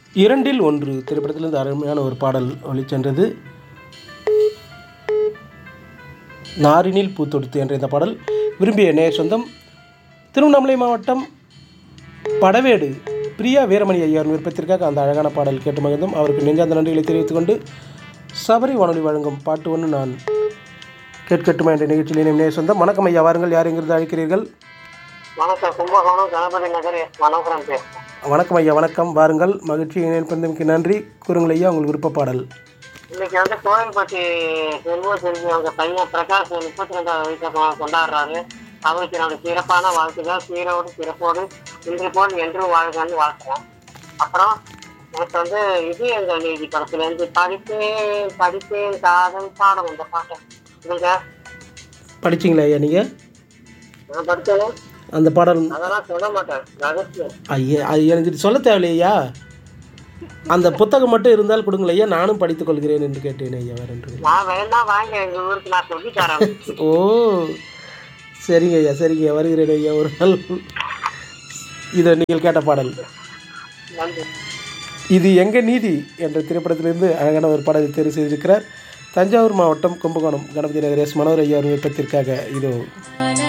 இரண்டில் ஒன்று திரைப்படத்திலிருந்து அருமையான ஒரு பாடல் ஒளிச்சென்றது நாரினில் பூத்தொடுத்து என்ற இந்த பாடல் விரும்பிய நேய சொந்தம் திருவண்ணாமலை மாவட்டம் படவேடு பிரியா வீரமணி ஐயாவின் விருப்பத்திற்காக அந்த அழகான பாடல் கேட்டு மகிழ்ந்தும் அவருக்கு நெஞ்சார்ந்த நன்றிகளை தெரிவித்துக் கொண்டு சபரி வானொலி வழங்கும் பாட்டு ஒன்று நான் கேட்கட்டுமா என்ற நிகழ்ச்சியில் இணையும் நேய சொந்தம் வணக்கம் ஐயா வாருங்கள் யார் எங்கிருந்து அழைக்கிறீர்கள் வணக்கம் கும்பகோணம் கணபதி நகர் மனோகரன் பேசுறேன் வணக்கம் ஐயா வணக்கம் வாருங்கள் மகிழ்ச்சி இணைப்பதற்கு நன்றி கூறுங்கள் ஐயா உங்கள் விருப்ப பாடல் இன்னைக்கு வந்து கோயில்பட்டி செல்வ செல்வி அவங்க பையன் பிரகாஷ் முப்பத்தி ரெண்டாவது வயசை கொ- கொண்டாடுறாரு அவருக்கு என்னோட சிறப்பான வாழ்த்துக்கள் சீரோடு சிறப்போடு இன்று போல் என்றும் வாழ்கன்னு வாழ்த்துறேன் அப்புறம் எனக்கு வந்து இது எங்கள் நீதி படத்துல இருந்து படிப்பேன் படிப்பேன் காதல் பாடம் இந்த பாட்டு இதுங்க படிச்சிங்களா ஐயா நீங்கள் நான் படிச்சேன் அந்த பாடல் அதெல்லாம் சொல்ல மாட்டேன் ரகசியம் ஐயா அது எனக்கு இது சொல்ல தேவையில்லையா அந்த புத்தகம் மட்டும் இருந்தால் கொடுங்களேன் ஐயா நானும் படித்துக் கொள்கிறேன் என்று கேட்டேன் ஐயா வேற ஒன்றும் இல்லை. நான் வேணா வாங்க எங்க ஊருக்கு நான் சொல்லி தரேன் ஓ சரிங்க ஐயா சரிங்க ஐயா வருகிறேன் ஐயா ஒரு நாள் இது நீங்கள் கேட்ட பாடல் நன்றி இது எங்க நீதி என்ற திரைப்படத்திலிருந்து அழகான ஒரு பாடலை தேர்வு செய்திருக்கிறார் தஞ்சாவூர் மாவட்டம் கும்பகோணம் கணபதி நகர் எஸ் மனோர் ஐயா விருப்பத்திற்காக இதோ